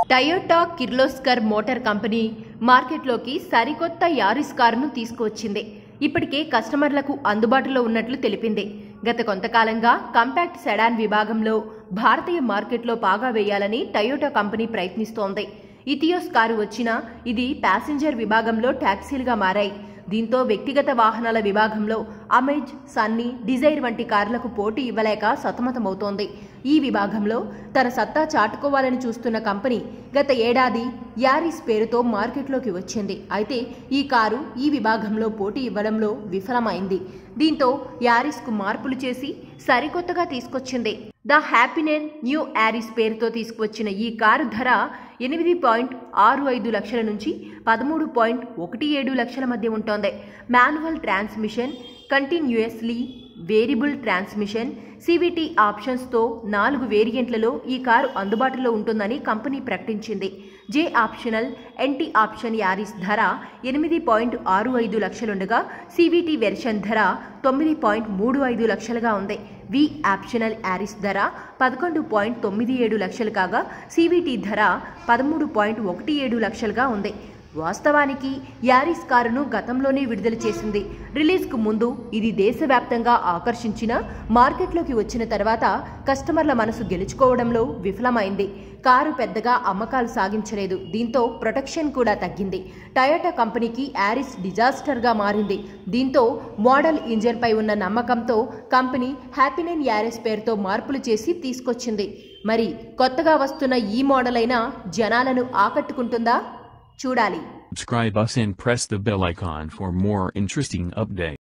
Toyota Kirloskar motor company మార్కెట్లోకి సరికొత్త Aries కారును తీసుకువచ్చింది ఇప్పటికే కస్టమర్లకు అందుబాటులో ఉన్నట్లు తెలిపింది గత కొంతకాలంగా కంపాక్ట్ సెడాన్ విభాగంలో భారతీయ మార్కెట్లో పాగా వేయాలని టయోటా కంపెనీ ప్రయత్నిస్తోంది ఇథియోస్ కారు వచ్చినా ఇది ప్యాసింజర్ విభాగంలో ట్యాక్సీలుగా మారాయి దీంతో వ్యక్తిగత వాహనాల విభాగంలో అమేజ్ సన్నీ డిజైర్ వంటి కార్లకు పోటీ ఇవ్వలేక సతమతమవుతోంది ఈ విభాగంలో తన సత్తా చాటుకోవాలని చూస్తున్న కంపెనీ గత ఏడాది యారిస్ పేరుతో మార్కెట్లోకి వచ్చింది అయితే ఈ కారు ఈ విభాగంలో పోటీ ఇవ్వడంలో విఫలమైంది దీంతో యారిస్కు మార్పులు చేసి సరికొత్తగా తీసుకొచ్చింది ద హ్యాపీనెన్ న్యూ యారిస్ పేరుతో తీసుకువచ్చిన ఈ కారు ధర ఎనిమిది పాయింట్ ఆరు ఐదు లక్షల నుంచి పదమూడు పాయింట్ ఒకటి ఏడు లక్షల మధ్య ఉంటోంది manual transmission continuously variable transmission CVT ఆప్షన్స్తో నాలుగు వేరియంట్లలో ఈ కారు అందుబాటులో ఉంటుందని కంపెనీ ప్రకటించింది J optional NT option Yaris ధర ఎనిమిది పాయింట్ ఆరు ఐదు లక్షలుండగా సివిటి వెర్షన్ ధర తొమ్మిది పాయింట్ మూడు ఐదు లక్షలుగా ఉంది వి ఆప్షనల్ యారిస్ ధర పదకొండు పాయింట్ తొమ్మిది ఏడు లక్షలు కాగా సివిటి ధర పదమూడు పాయింట్ ఒకటి ఏడు లక్షలుగా ఉంది వాస్తవానికి యారిస్ కారును గతంలోనే విడుదల చేసింది రిలీజ్కు ముందు ఇది దేశవ్యాప్తంగా ఆకర్షించిన మార్కెట్లోకి వచ్చిన తర్వాత కస్టమర్ల మనసు గెలుచుకోవడంలో విఫలమైంది కారు పెద్దగా అమ్మకాలు సాగించలేదు దీంతో ప్రొటెక్షన్ కూడా తగ్గింది టయోటా కంపెనీకి యారిస్ డిజాస్టర్గా మారింది దీంతో మోడల్ ఇంజన్పై ఉన్న నమ్మకంతో కంపెనీ హ్యాపీనెన్ యారిస్ పేరుతో మార్పులు చేసి తీసుకొచ్చింది మరి కొత్తగా వస్తున్న ఈ మోడల్ అయినా జనాలను ఆకట్టుకుంటుందా చూడాలి Subscribe us and press the bell icon for more interesting updates.